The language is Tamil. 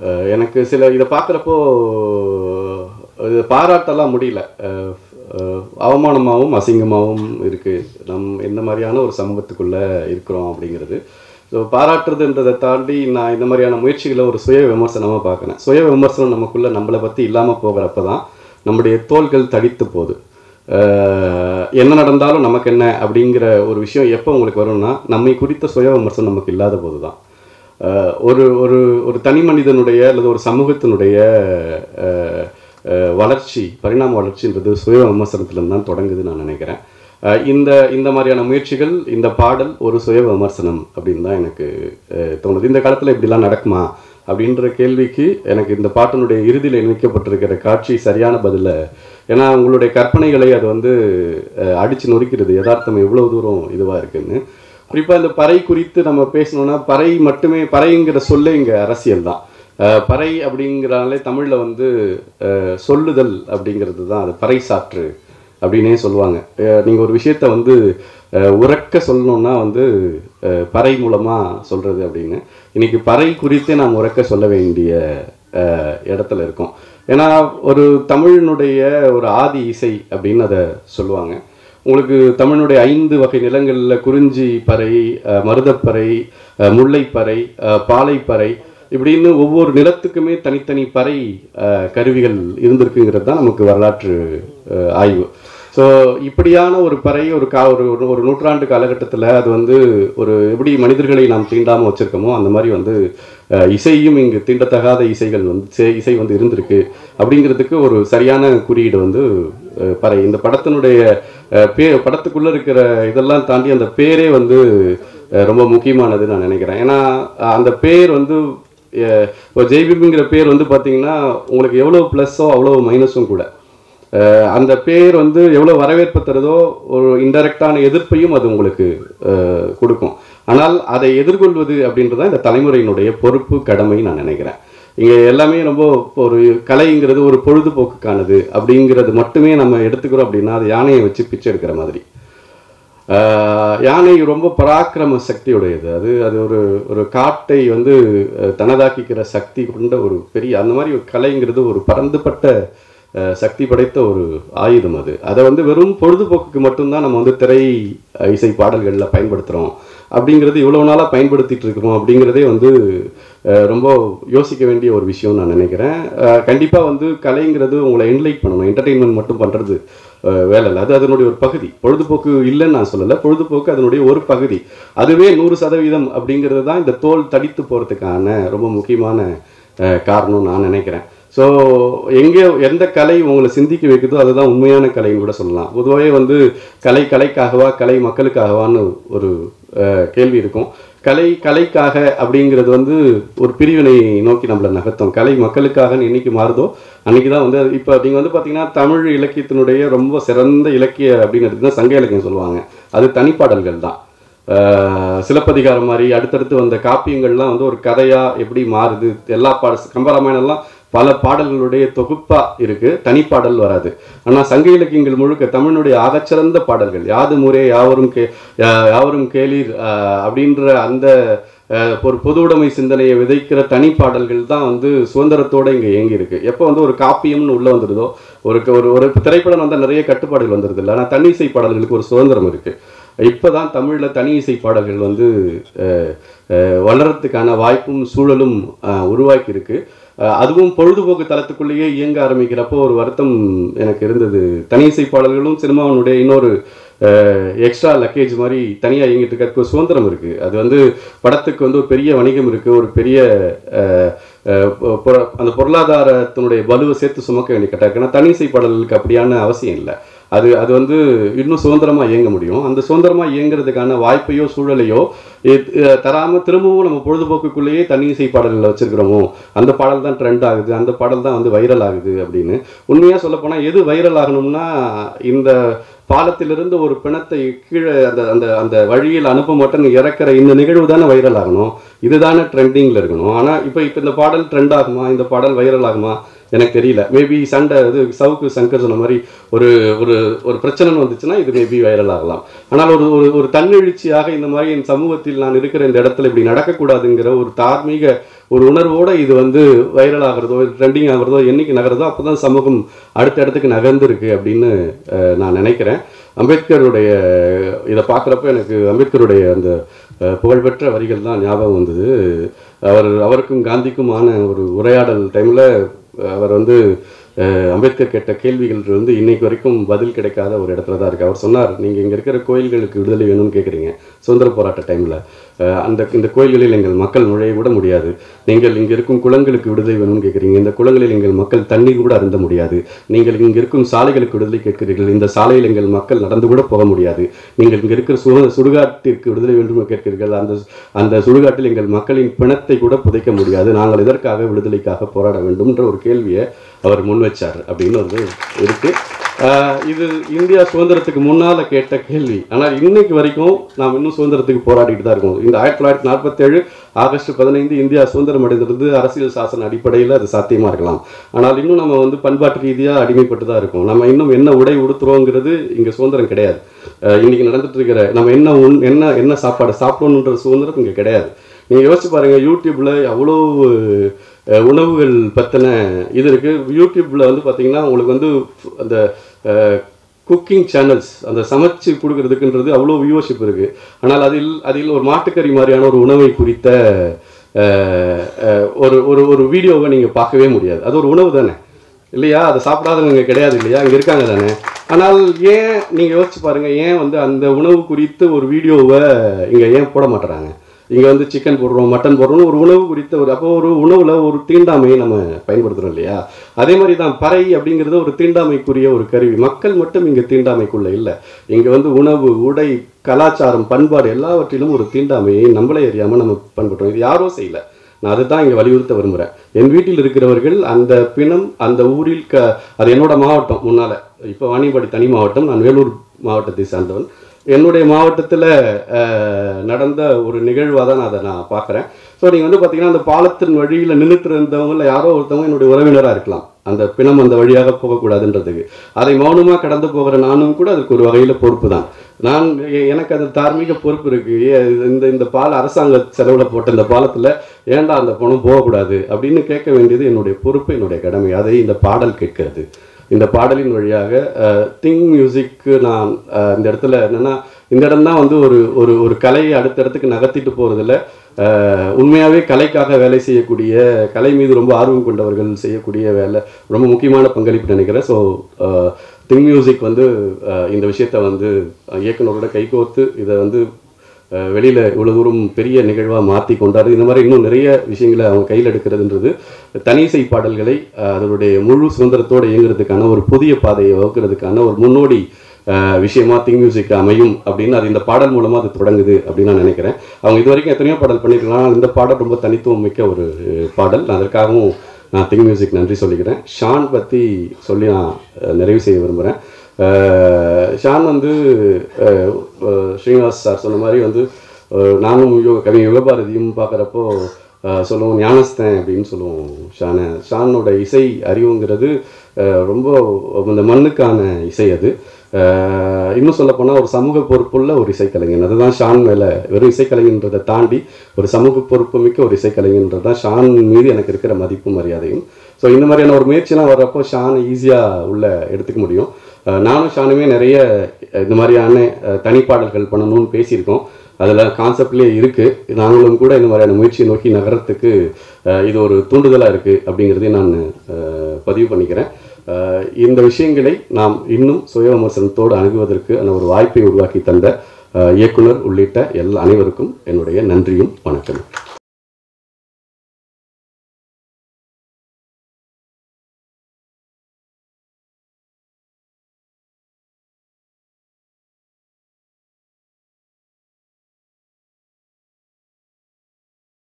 அஹ் எனக்கு சில இதை பார்க்குறப்போ இது பாராட்டலாம் முடியல அஹ் அஹ் அவமானமாகவும் அசிங்கமாகவும் இருக்குது நம் எந்த மாதிரியான ஒரு சமூகத்துக்குள்ளே இருக்கிறோம் அப்படிங்கிறது ஸோ பாராட்டுறதுன்றதை தாண்டி நான் இந்த மாதிரியான முயற்சிகளை ஒரு சுய விமர்சனமாக பார்க்குறேன் சுய விமர்சனம் நமக்குள்ளே நம்மளை பற்றி இல்லாமல் போகிறப்ப தான் நம்முடைய தோள்கள் தடித்து போகுது அஹ் என்ன நடந்தாலும் நமக்கு என்ன அப்படிங்கிற ஒரு விஷயம் எப்போ உங்களுக்கு வரும்னா நம்மை குறித்த சுய விமர்சனம் நமக்கு இல்லாத போது தான் அஹ் ஒரு ஒரு ஒரு தனி மனிதனுடைய அல்லது ஒரு சமூகத்தினுடைய அஹ், அஹ், வளர்ச்சி பரிணாம வளர்ச்சின்றது சுய விமர்சனத்திலிருந்து தான் தொடங்குதுன்னு நான் நினைக்கிறேன் அஹ் இந்த இந்த மாதிரியான முயற்சிகள் இந்த பாடல் ஒரு சுய விமர்சனம் அப்படின்னு தான் எனக்கு அஹ், தோணுது இந்த காலத்தில் இப்படிலாம் நடக்குமா அப்படின்ற கேள்விக்கு எனக்கு இந்த பாட்டினுடைய இறுதியில் இணைக்கப்பட்டிருக்கிற காட்சி சரியான பதில ஏன்னா உங்களுடைய கற்பனைகளை அது வந்து அஹ், அடிச்சு நொறுக்கிறது யதார்த்தம் எவ்வளவு தூரம் இதுவாக இருக்குன்னு குறிப்பாக இந்த பறை குறித்து நம்ம பேசணும்னா பறை மட்டுமே பறைங்கிற சொல்லே இங்கே அரசியல் தான் அஹ், பறை அப்படிங்கிறாலே தமிழில் வந்து அஹ், சொல்லுதல் அப்படிங்கிறது தான் அது பறை சாற்று அப்படின்னே சொல்லுவாங்க நீங்கள் ஒரு விஷயத்த வந்து அஹ், உரக்க சொல்லணும்னா வந்து அஹ், பறை மூலமாக சொல்கிறது அப்படின்னு இன்னைக்கு பறை குறித்தே நாம் உரக்க சொல்ல வேண்டிய அஹ், இடத்துல இருக்கோம் ஏன்னா ஒரு தமிழினுடைய ஒரு ஆதி இசை அப்படின்னு அதை சொல்லுவாங்க உங்களுக்கு தமிழினுடைய ஐந்து வகை நிலங்களில் குறிஞ்சி பறை அஹ், மருதப்பறை அஹ், முல்லைப்பறை அஹ், பாலைப்பறை இப்படின்னு ஒவ்வொரு நிலத்துக்குமே தனித்தனி பறை அஹ், கருவிகள் இருந்திருக்குங்கிறது தான் நமக்கு வரலாற்று அஹ், ஆய்வு ஸோ இப்படியான ஒரு பறை ஒரு கா ஒரு ஒரு- ஒரு நூற்றாண்டு காலகட்டத்தில் அது வந்து ஒரு எப்படி மனிதர்களை நாம் தீண்டாமல் வச்சுருக்கோமோ அந்த மாதிரி வந்து அஹ், இசையும் இங்கு தீண்டத்தகாத இசைகள் வந்து சே- இசை வந்து இருந்திருக்கு அப்படிங்கிறதுக்கு ஒரு சரியான குறியீடு வந்து அஹ், பறை இந்த படத்தினுடைய அஹ், பே படத்துக்குள்ளே இருக்கிற இதெல்லாம் தாண்டி அந்த பேரே வந்து அஹ், ரொம்ப முக்கியமானது நான் நினைக்கிறேன் ஏன்னா அஹ், அந்த பேர் வந்து அஹ், இப்போ ஜெய்பிபிங்கிற பேர் வந்து பார்த்தீங்கன்னா உங்களுக்கு எவ்வளோ ப்ளஸ்ஸோ அவ்வளோ மைனஸும் கூட அஹ் அந்த பேர் வந்து எவ்வளோ வரவேற்பு தருதோ ஒரு இன்டெரக்டான எதிர்ப்பையும் அது உங்களுக்கு அஹ், கொடுக்கும் ஆனால் அதை எதிர்கொள்வது அப்படின்றது தான் இந்த தலைமுறையினுடைய பொறுப்பு கடமை நான் நினைக்கிறேன் இங்கே எல்லாமே ரொம்ப ஒரு கலைங்கிறது ஒரு பொழுதுபோக்குக்கானது அப்படிங்கிறது மட்டுமே நம்ம எடுத்துக்கிறோம் அப்படின்னா அது யானையை வச்சு பிச்சை எடுக்கிற மாதிரி ஆஹ் யானை ரொம்ப பராக்கிரம சக்தியுடையது அது அது ஒரு ஒரு காட்டை வந்து அஹ், தனதாக்கிக்கிற சக்தி கொண்ட ஒரு பெரிய அந்த மாதிரி ஒரு கலைங்கிறது ஒரு பரந்துபட்ட அஹ், சக்தி படைத்த ஒரு ஆயுதம் அது அதை வந்து வெறும் பொழுதுபோக்குக்கு மட்டும்தான் நம்ம வந்து திரை அஹ், இசை பாடல்களில் பயன்படுத்துகிறோம் அப்படிங்கிறது இவ்வளோ நாளாக பயன்படுத்திட்டு இருக்கிறோம் அப்படிங்கிறதே வந்து அஹ், ரொம்ப யோசிக்க வேண்டிய ஒரு விஷயம் நான் நினைக்கிறேன் கண்டிப்பாக வந்து கலைங்கிறது உங்களை என்லைட் பண்ணணும் என்டர்டெயின்மெண்ட் மட்டும் பண்ணுறது வேலை இல்லை அது அதனுடைய ஒரு பகுதி பொழுதுபோக்கு இல்லைன்னு நான் சொல்லலை பொழுதுபோக்கு அதனுடைய ஒரு பகுதி அதுவே நூறு சதவீதம் அப்படிங்கிறது தான் இந்த தோல் தடித்து போகிறதுக்கான ரொம்ப முக்கியமான அஹ், காரணம் நான் நினைக்கிறேன் ஸோ எங்கே எந்த கலை உங்களை சிந்திக்க வைக்குதோ அதுதான் உண்மையான கலைன்னு கூட சொல்லலாம் பொதுவாகவே வந்து கலை கலைக்காகவா கலை மக்களுக்காகவான்னு ஒரு அஹ், கேள்வி இருக்கும் கலை கலைக்காக அப்படிங்கிறது வந்து ஒரு பிரிவினை நோக்கி நம்மளை நகர்த்தும் கலை மக்களுக்காக என்னைக்கு மாறுதோ அன்னைக்கு தான் வந்து இப்போ நீங்கள் வந்து பார்த்தீங்கன்னா தமிழ் இலக்கியத்தினுடைய ரொம்ப சிறந்த இலக்கிய அப்படின்னு எடுத்தீங்கன்னா சங்க இலக்கியம் சொல்லுவாங்க அது தனிப்பாடல்கள் தான் ஆஹ் சிலப்பதிகாரம் மாதிரி அடுத்தடுத்து வந்த காப்பியங்கள்லாம் வந்து ஒரு கதையா எப்படி மாறுது எல்லா பாட கம்பராமாயணம்லாம் பல பாடல்களுடைய தொகுப்பா இருக்கு தனிப்பாடல் வராது ஆனா சங்க இலக்கியங்கள் முழுக்க தமிழினுடைய ஆகச்சிறந்த பாடல்கள் யாது முறை யாவரும் கே யா- யாவரும் கேளீர் ஆஹ் அப்படின்ற அந்த ஆஹ் ஒரு பொது உடைமை சிந்தனையை விதைக்கிற தனி பாடல்கள் தான் வந்து சுதந்திரத்தோட இங்க இயங்கி இருக்கு எப்போ வந்து ஒரு காப்பியம்னு உள்ள வந்துடுதோ ஒரு ஒரு ஒரு திரைப்படம் வந்தால் நிறைய கட்டுப்பாடுகள் வந்துடுது இல்லை ஆனால் தனி இசை பாடல்களுக்கு ஒரு சுதந்திரம் இருக்கு இப்போதான் தமிழில் தனி இசை பாடல்கள் வந்து அஹ், அஹ், வளர்றதுக்கான வாய்ப்பும் சூழலும் அஹ், உருவாக்கி இருக்கு அஹ், அதுவும் பொழுதுபோக்கு தளத்துக்குள்ளேயே இயங்க ஆரம்பிக்கிறப்போ ஒரு வருத்தம் எனக்கு இருந்தது தனி இசை பாடல்களும் சினிமாவினுடைய இன்னொரு எக்ஸ்ட்ரா லக்கேஜ் மாதிரி தனியாக இயங்கிட்டு இருக்கிறதுக்கு ஒரு சுதந்திரம் இருக்குது அது வந்து படத்துக்கு வந்து ஒரு பெரிய வணிகம் இருக்குது ஒரு பெரிய அஹ், அஹ், பொ- அந்த பொருளாதாரத்தினுடைய வலுவை சேர்த்து சுமக்க வேண்டிய கட்டாயம் இருக்கு. ஆனா தனி இசை பாடல்களுக்கு அப்படியான அவசியம் இல்லை அது அது வந்து இன்னும் சுதந்திரமா இயங்க முடியும் அந்த சுதந்திரமா இயங்குறதுக்கான வாய்ப்பையோ சூழலையோ எத்- அஹ் தராம திரும்பவும் நம்ம பொழுதுபோக்குக்குள்ளேயே தனி இசை பாடல்களை வச்சிருக்கிறோமோ அந்த பாடல் தான் ட்ரெண்ட் ஆகுது அந்த பாடல் தான் வந்து வைரல் ஆகுது அப்படின்னு உண்மையா சொல்ல போனா எது வைரல் ஆகணும்னா இந்த பாலத்திலிருந்து ஒரு பிணத்தை கீழே அந்த அந்த அந்த வழியில் அனுப்ப மாட்டேன் இறக்குற இந்த நிகழ்வு தானே வைரல் ஆகணும் இதுதானே ட்ரெண்டிங்கில் இருக்கணும் ஆனால் இப்போ இப்போ இந்த பாடல் ட்ரெண்ட் ஆகுமா இந்த பாடல் வைரல் ஆகுமா எனக்கு தெரியல மேபி சண்டை இது சவுக்கு சங்கர் சொன்ன மாதிரி ஒரு ஒரு ஒரு பிரச்சனைன்னு வந்துச்சுன்னா இது மேபி வைரல் ஆகலாம் ஆனால் ஒரு ஒரு ஒரு தன்னெழுச்சியாக இந்த மாதிரி என் சமூகத்தில் நான் இருக்கிற இந்த இடத்துல இப்படி நடக்கக்கூடாதுங்கிற ஒரு தார்மீக ஒரு உணர்வோட இது வந்து வைரல் ஆகிறதோ ட்ரெண்டிங் ஆகிறதோ என்னைக்கு நகருதோ அப்போ தான் சமூகம் அடுத்த இடத்துக்கு நகர்ந்துருக்கு அப்படின்னு அஹ், நான் நினைக்கிறேன் அம்பேத்கருடைய இதை பார்க்குறப்ப எனக்கு அம்பேத்கருடைய அந்த அஹ், புகழ்பெற்ற வரிகள் தான் ஞாபகம் வந்தது அவர் அவருக்கும் காந்திக்குமான ஒரு உரையாடல் டைமில் அவர் வந்து அஹ், அம்பேத்கர் கேட்ட கேள்விகள் வந்து இன்னைக்கு வரைக்கும் பதில் கிடைக்காத ஒரு இடத்துல தான் இருக்கு அவர் சொன்னார் நீங்கள் இங்கே இருக்கிற கோயில்களுக்கு விடுதலை வேணும்னு கேட்குறீங்க சுதந்திர போராட்ட டைமில் அந்த இந்த கோயில்களில் எங்கள் மக்கள் நுழைய கூட முடியாது நீங்கள் இங்கே இருக்கும் குளங்களுக்கு விடுதலை வேணும்னு கேட்குறீங்க இந்த குளங்களில் எங்கள் மக்கள் தண்ணீர் கூட அருந்த முடியாது நீங்கள் இங்கே இருக்கும் சாலைகளுக்கு விடுதலை கேட்கிறீர்கள் இந்த சாலையில் எங்கள் மக்கள் நடந்து கூட போக முடியாது நீங்கள் இங்கே இருக்கிற சு சுடுகாட்டிற்கு விடுதலை வேண்டும் என்று கேட்கிறீர்கள் அந்த அந்த சுடுகாட்டில் எங்கள் மக்களின் பிணத்தை கூட புதைக்க முடியாது நாங்கள் இதற்காக விடுதலைக்காக போராட வேண்டும்ன்ற ஒரு கேள்வியை அவர் முன் வச்சார் அப்படின்னு வந்து இருக்கு ஆஹ் இது இந்தியா சுதந்திரத்துக்கு முன்னால கேட்ட கேள்வி ஆனால் இன்னைக்கு வரைக்கும் நாம் இன்னும் சுதந்திரத்துக்கு போராடிட்டு தான் இருக்கோம் இந்த ஆயிரத்தி தொள்ளாயிரத்தி நாற்பத்தேழு ஆகஸ்ட் பதினைந்து இந்தியா சுதந்திரம் அடைந்திருந்து அரசியல் சாசன அடிப்படையில் அது சாத்தியமா இருக்கலாம் ஆனால் இன்னும் நம்ம வந்து பண்பாட்டு ரீதியாக அடிமைப்பட்டு தான் இருக்கோம் நம்ம இன்னும் என்ன உடை உடுத்துறோங்கிறது இங்கே சுதந்திரம் கிடையாது ஆஹ் இன்னைக்கு நடந்துட்டு இருக்கிற நம்ம என்ன உண் என்ன என்ன சாப்பாடு சாப்பிடணுன்ற சுதந்திரம் இங்கே கிடையாது நீங்கள் யோசிச்சு பாருங்க யூடியூப்ல அவ்வளோ அஹ், உணவுகள் பற்றின இது இருக்கு யூடியூப்ல வந்து பார்த்தீங்கன்னா உங்களுக்கு வந்து அந்த குக்கிங் சேனல்ஸ் அந்த சமைச்சு கொடுக்கறதுக்குன்றது அவ்வளோ வியூவர்ஷிப் இருக்கு ஆனால் அதில் அதில் ஒரு மாட்டுக்கறி மாதிரியான ஒரு உணவை குறித்த அஹ், அஹ், ஒரு ஒரு ஒரு வீடியோவை நீங்கள் பார்க்கவே முடியாது அது ஒரு உணவு தானே இல்லையா அதை சாப்பிடாதவங்க இங்க கிடையாது இல்லையா இங்கே இருக்காங்க தானே ஆனால் ஏன் நீங்கள் யோசிச்சு பாருங்க ஏன் வந்து அந்த உணவு குறித்து ஒரு வீடியோவை இங்கே ஏன் போட மாட்டுறாங்க இங்கே வந்து சிக்கன் போடுறோம் மட்டன் போடுறோம் ஒரு உணவு குறித்த ஒரு அப்போ ஒரு உணவில் ஒரு தீண்டாமையை நம்ம பயன்படுத்துகிறோம் இல்லையா அதே மாதிரி தான் பறை அப்படிங்கிறது ஒரு தீண்டாமைக்குரிய ஒரு கருவி மக்கள் மட்டும் இங்கே தீண்டாமைக்குள்ள இல்லை இங்கே வந்து உணவு உடை கலாச்சாரம் பண்பாடு எல்லாவற்றிலும் ஒரு தீண்டாமையை நம்மளே அறியாமல் நம்ம பண்படுறோம் இது யாரோ செய்யல நான் அதுதான் இங்கே வலியுறுத்த விரும்புகிறேன் என் வீட்டில் இருக்கிறவர்கள் அந்த பிணம் அந்த ஊரில் க அது என்னோட மாவட்டம் முன்னால் இப்போ வாணியம்பாடி தனி மாவட்டம் நான் வேலூர் மாவட்டத்தை சார்ந்தவன் என்னுடைய மாவட்டத்தில் நடந்த ஒரு நிகழ்வாக தான் நான் அதை நான் பார்க்குறேன் ஸோ நீங்கள் வந்து பார்த்தீங்கன்னா அந்த பாலத்தின் வழியில் நின்றுட்டு இருந்தவங்கள யாரோ ஒருத்தவங்க என்னுடைய உறவினராக இருக்கலாம் அந்த பிணம் அந்த வழியாக போகக்கூடாதுன்றதுக்கு அதை மௌனமாக கடந்து போகிற நானும் கூட அதுக்கு ஒரு வகையில் பொறுப்பு தான் நான் எ- எனக்கு அது தார்மீக பொறுப்பு இருக்கு ஏ, இந்த இந்த பால அரசாங்க செலவில் போட்ட இந்த பாலத்தில் ஏன்டா அந்த பணம் போகக்கூடாது அப்படின்னு கேட்க வேண்டியது என்னுடைய பொறுப்பு என்னுடைய கடமை அதை இந்த பாடல் கேட்கிறது இந்த பாடலின் வழியாக திங் மியூசிக்கு நான் அஹ், இந்த இடத்துல என்னன்னா இந்த இடம் தான் வந்து ஒரு ஒரு ஒரு கலையை அடுத்த இடத்துக்கு நகர்த்திட்டு போகிறதுல உண்மையாகவே கலைக்காக வேலை செய்யக்கூடிய கலை மீது ரொம்ப ஆர்வம் கொண்டவர்கள் செய்யக்கூடிய வேலை ரொம்ப முக்கியமான பங்களிப்பு நினைக்கிறேன் ஸோ திங் மியூசிக் வந்து அஹ், இந்த விஷயத்தை வந்து அஹ், இயக்குனரோட கைகோர்த்து இதை வந்து அஹ், வெளியில இவ்வளவு தூரம் பெரிய நிகழ்வா மாற்றி கொண்டாரு இந்த மாதிரி இன்னும் நிறைய விஷயங்களை அவங்க கையில் எடுக்கிறதுன்றது தனிசை பாடல்களை அஹ், அதனுடைய முழு சுதந்திரத்தோடு இயங்குறதுக்கான ஒரு புதிய பாதையை வகுக்கிறதுக்கான ஒரு முன்னோடி அஹ், விஷயமா திங் மியூசிக் அமையும் அப்படின்னு அது இந்த பாடல் மூலமா அது தொடங்குது அப்படின்னு நான் நினைக்கிறேன் அவங்க இது வரைக்கும் எத்தனையோ பாடல் பண்ணிருக்கலாம் ஆனால் இந்த பாடல் ரொம்ப தனித்துவம் மிக்க ஒரு அஹ், பாடல் நான் அதற்காகவும் நான் திங் மியூசிக் நன்றி சொல்லிக்கிறேன் ஷான் பற்றி சொல்லி நான் அஹ், நிறைவு செய்ய விரும்புகிறேன் அஹ் ஷான் வந்து அஹ், அஹ், ஸ்ரீனிவாஸ் சார் சொன்ன மாதிரி வந்து அஹ், நானும் யோக கவி யுகபாரதியும் பார்க்குறப்போ சொல்லுவோம் ஞானஸ்தன் அப்படின்னு சொல்லுவோம் ஷானை ஷானோட இசை அறிவுங்கிறது அஹ், ரொம்ப இந்த மண்ணுக்கான இசை அது அஹ், இன்னும் சொல்லப்போனால் ஒரு சமூக பொறுப்புள்ள ஒரு இசைக்கலைஞன் அதுதான் ஷான் மேலே வெறும் இசைக்கலைஞன்றதை தாண்டி ஒரு சமூக பொறுப்பு மிக்க ஒரு இசைக்கலைஞன்றது தான் ஷான் மீது எனக்கு இருக்கிற மதிப்பும் மரியாதையும் ஸோ இந்த மாதிரியான ஒரு முயற்சிலாம் வர்றப்போ ஷானை ஈஸியாக உள்ள எடுத்துக்க முடியும் அஹ் நானும் ஷானுமே நிறைய அஹ் இந்த மாதிரியான அஹ் தனிப்பாடல்கள் பண்ணணும்னு பேசியிருக்கோம் அதில் கான்செப்ட்லேயே இருக்குது நாங்களும் கூட இந்த மாதிரியான முயற்சியை நோக்கி நகரத்துக்கு அஹ் இது ஒரு தூண்டுதலாக இருக்குது அப்படிங்கிறதையும் நான் அஹ் பதிவு பண்ணிக்கிறேன் அஹ் இந்த விஷயங்களை நாம் இன்னும் சுய விமர்சனத்தோடு அணுகுவதற்கு ஒரு வாய்ப்பை உருவாக்கி தந்த அஹ் இயக்குனர் உள்ளிட்ட எல்லா அனைவருக்கும் என்னுடைய நன்றியும் வணக்கம்